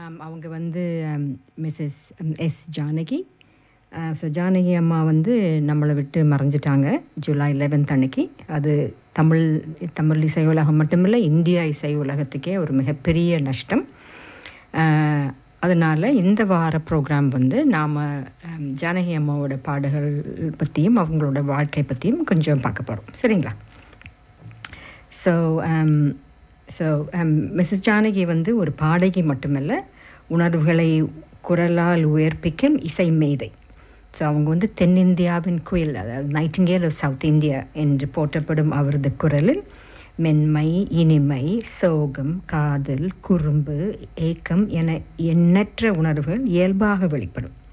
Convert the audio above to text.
ஆம், அவங்க வந்து Mrs S Janaki so Janaki அம்மா வந்து நம்மளை விட்டு மறைஞ்சிட்டாங்க ஜூலை 11th அன்னைக்கு அது தமிழ் தமிழ் இசை உலகம் மட்டுமில்லை இந்தியா இசை உலகத்துக்கே ஒரு மிகப்பெரிய நஷ்டம் அதனால் இந்த வார ப்ரோக்ராம் வந்து நாம் ஜானகி அம்மாவோட பாடுகள் பற்றியும் அவங்களோட வாழ்க்கை பற்றியும் கொஞ்சம் பார்க்க போகிறோம் சரிங்களா ஸோ ஸோ மிஸ்ஸஸ் ஜானகி வந்து ஒரு பாடகி மட்டுமல்ல உணர்வுகளை குரலால் உயர்ப்பிக்கும் இசை மேதை ஸோ அவங்க வந்து தென்னிந்தியாவின் குயில் அதாவது நைட்டிங்கேல் சவுத் இந்தியா என்று போற்றப்படும் அவரது குரலில் மென்மை இனிமை சோகம் காதல் குறும்பு ஏக்கம் என எண்ணற்ற உணர்வுகள் இயல்பாக வெளிப்படும்